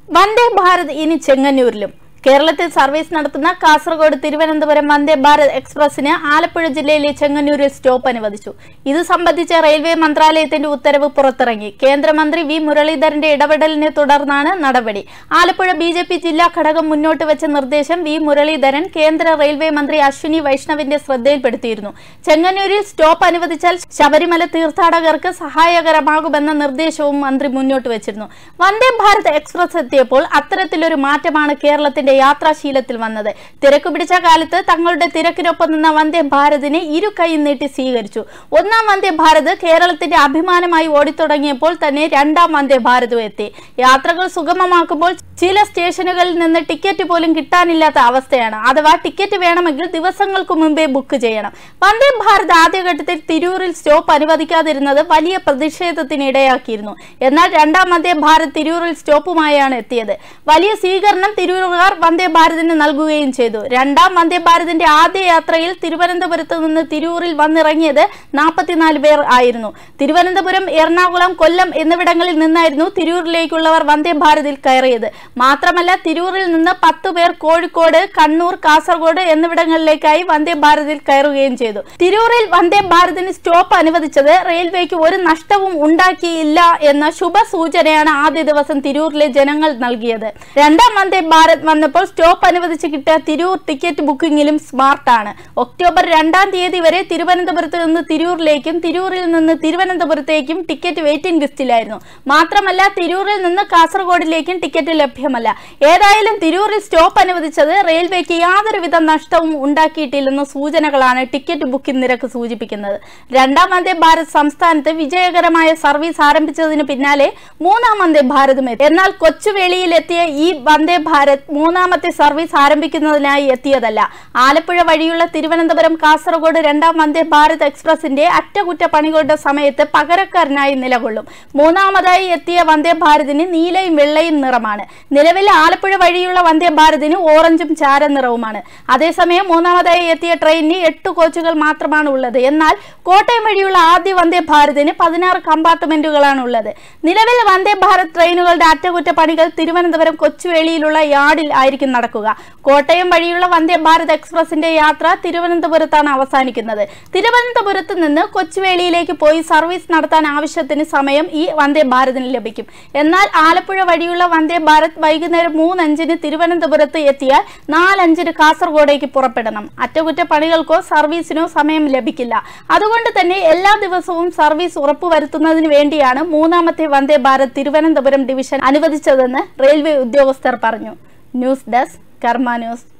വന്ദേ ഭാരത് ഇനി ചെങ്ങന്നൂരിലും കേരളത്തിൽ സർവീസ് നടത്തുന്ന കാസർഗോഡ് തിരുവനന്തപുരം വന്ദേ ഭാരത് എക്സ്പ്രസിന് ആലപ്പുഴ ജില്ലയിലെ ചെങ്ങന്നൂരിൽ സ്റ്റോപ്പ് അനുവദിച്ചു ഇത് സംബന്ധിച്ച് റെയിൽവേ മന്ത്രാലയത്തിന്റെ ഉത്തരവ് പുറത്തിറങ്ങി കേന്ദ്രമന്ത്രി വി മുരളീധരന്റെ ഇടപെടലിനെ തുടർന്നാണ് നടപടി ആലപ്പുഴ ബി ജെ പി ജില്ലാ ഘടകം മുന്നോട്ട് വെച്ച നിർദ്ദേശം വി മുരളീധരൻ കേന്ദ്ര റെയിൽവേ മന്ത്രി അശ്വിനി വൈഷ്ണവിന്റെ ശ്രദ്ധയിൽപ്പെടുത്തിയിരുന്നു ചെങ്ങന്നൂരിൽ സ്റ്റോപ്പ് അനുവദിച്ചാൽ ശബരിമല തീർത്ഥാടകർക്ക് സഹായകരമാകുമെന്ന നിർദ്ദേശവും മന്ത്രി മുന്നോട്ട് വെച്ചിരുന്നു വന്ദേ ഭാരത് എക്സ്പ്രസ് എത്തിയപ്പോൾ അത്തരത്തിലൊരു മാറ്റമാണ് കേരളത്തിന്റെ യാത്രാശീലത്തിൽ വന്നത് തിരക്ക് പിടിച്ച കാലത്ത് തങ്ങളുടെ തിരക്കിനൊപ്പം നിന്ന വന്ദേ ഭാരതിനെ ഇരു കൈ നീട്ടി സ്വീകരിച്ചു ഒന്നാം വന്ദേ ഭാരത് കേരളത്തിന്റെ അഭിമാനമായി ഓടിത്തുടങ്ങിയപ്പോൾ തന്നെ രണ്ടാം വന്ദേ ഭാരതും എത്തി യാത്രകൾ സുഗമമാക്കുമ്പോൾ ചില സ്റ്റേഷനുകളിൽ നിന്ന് ടിക്കറ്റ് പോലും കിട്ടാനില്ലാത്ത അവസ്ഥയാണ് അഥവാ ടിക്കറ്റ് വേണമെങ്കിൽ ദിവസങ്ങൾക്ക് മുമ്പേ ബുക്ക് ചെയ്യണം വന്ദേ ഭാരത് ആദ്യഘട്ടത്തിൽ തിരൂരിൽ സ്റ്റോപ്പ് അനുവദിക്കാതിരുന്നത് വലിയ പ്രതിഷേധത്തിന് ഇടയാക്കിയിരുന്നു എന്നാൽ രണ്ടാം വന്ദേ ഭാരത് തിരൂരിൽ സ്റ്റോപ്പുമായാണ് എത്തിയത് വലിയ സ്വീകരണം തിരൂരുകാർ വന്ദേ ഭാരതിന് നൽകുകയും ചെയ്തു രണ്ടാം വന്ദേ ഭാരതിന്റെ ആദ്യ യാത്രയിൽ തിരുവനന്തപുരത്ത് നിന്ന് തിരൂരിൽ വന്നിറങ്ങിയത് നാൽപ്പത്തിനാല് പേർ ആയിരുന്നു തിരുവനന്തപുരം എറണാകുളം കൊല്ലം എന്നിവിടങ്ങളിൽ നിന്നായിരുന്നു തിരൂരിലേക്കുള്ളവർ വന്ദേ ഭാരതിൽ കയറിയത് മാത്രമല്ല തിരൂരിൽ നിന്ന് പത്തു പേർ കോഴിക്കോട് കണ്ണൂർ കാസർഗോഡ് എന്നിവിടങ്ങളിലേക്കായി വന്ദേ ഭാരതിൽ കയറുകയും ചെയ്തു തിരൂരിൽ വന്ദേ ഭാരതിന് സ്റ്റോപ്പ് അനുവദിച്ചത് റെയിൽവേക്ക് ഒരു നഷ്ടവും ഉണ്ടാക്കിയില്ല എന്ന ശുഭ സൂചനയാണ് ആദ്യ ദിവസം തിരൂരിലെ ജനങ്ങൾ നൽകിയത് രണ്ടാം വന്ദേ ഭാരത് വന്നപ്പോൾ സ്റ്റോപ്പ് അനുവദിച്ച് കിട്ടിയ തിരൂർ ടിക്കറ്റ് ബുക്കിംഗിലും സ്മാർട്ടാണ് ഒക്ടോബർ രണ്ടാം തീയതി വരെ തിരുവനന്തപുരത്ത് നിന്ന് തിരൂരിലേക്കും തിരൂരിൽ നിന്ന് തിരുവനന്തപുരത്തേക്കും ടിക്കറ്റ് വെയിറ്റിംഗ് ലിസ്റ്റിലായിരുന്നു മാത്രമല്ല തിരൂരിൽ നിന്ന് കാസർഗോഡിലേക്കും ടിക്കറ്റ് ലഭ്യമല്ല ഏതായാലും തിരൂരിൽ സ്റ്റോപ്പ് അനുവദിച്ചത് റെയിൽവേക്ക് യാതൊരുവിധ നഷ്ടവും ഉണ്ടാക്കിയിട്ടില്ലെന്ന സൂചനകളാണ് ടിക്കറ്റ് ബുക്കിംഗ് നിരക്ക് സൂചിപ്പിക്കുന്നത് രണ്ടാം വന്ദേ ഭാരത് സംസ്ഥാനത്ത് വിജയകരമായ സർവീസ് ആരംഭിച്ചതിന് പിന്നാലെ മൂന്നാം വന്ദേ ഭാരതും എത്തി എന്നാൽ കൊച്ചുവേളിയിൽ എത്തിയ ഈ വന്ദേ ഭാരത് മൂന്നാമത്തെ സർവീസ് ആരംഭിക്കുന്നതിനായി എത്തിയതല്ല ആലപ്പുഴ വഴിയുള്ള തിരുവനന്തപുരം കാസർഗോഡ് രണ്ടാം വന്ദേ ഭാരത് എക്സ്പ്രസിന്റെ അറ്റകുറ്റപ്പണികളുടെ സമയത്ത് പകരക്കാരനായി നിലകൊള്ളും മൂന്നാമതായി എത്തിയ വന്ദേ ഭാരതിന് നീലയും വെള്ളയും നിറമാണ് നിലവിൽ ആലപ്പുഴ വഴിയുള്ള വന്ദേ ഭാരതിന് ഓറഞ്ചും ചാര നിറവുമാണ് അതേസമയം മൂന്നാമതായി എത്തിയ ട്രെയിനിന് എട്ട് കോച്ചുകൾ മാത്രമാണ് ഉള്ളത് എന്നാൽ കോട്ടയം വഴിയുള്ള ആദ്യ വന്ദേ ഭാരതിന് പതിനാറ് കമ്പാർട്ട്മെന്റുകളാണ് ഉള്ളത് നിലവിൽ വന്ദേ ഭാരത് ട്രെയിനുകളുടെ അറ്റകുറ്റപ്പണികൾ തിരുവനന്തപുരം കൊച്ചുവേളിയിലുള്ള യാർഡിൽ ആയിരിക്കും നടക്കുക കോട്ടയം വഴിയുള്ള വന്ദേ ഭാരത് എക്സ്പ്രസിന്റെ യാത്ര തിരുവനന്തപുരത്താണ് അവസാനിക്കുന്നത് തിരുവനന്തപുരത്ത് നിന്ന് കൊച്ചുവേളിയിലേക്ക് പോയി സർവീസ് നടത്താൻ ആവശ്യത്തിന് സമയം ഈ വന്ദേ ഭാരതിന് ലഭിക്കും എന്നാൽ ആലപ്പുഴ വഴിയുള്ള വന്ദേ ഭാരത് വൈകുന്നേരം മൂന്നഞ്ചിന് തിരുവനന്തപുരത്ത് എത്തിയാൽ നാലഞ്ചിന് കാസർഗോഡേക്ക് പുറപ്പെടണം അറ്റകുറ്റപ്പണികൾക്കോ സർവീസിനോ സമയം ലഭിക്കില്ല അതുകൊണ്ട് തന്നെ എല്ലാ ദിവസവും സർവീസ് ഉറപ്പുവരുത്തുന്നതിന് വേണ്ടിയാണ് മൂന്നാമത്തെ വന്ദേ ഭാരത് തിരുവനന്തപുരം ഡിവിഷൻ അനുവദിച്ചതെന്ന് റെയിൽവേ ഉദ്യോഗസ്ഥർ പറഞ്ഞു ന്യൂസ് ഡെസ്ക് കർമ്മ ന്യൂസ്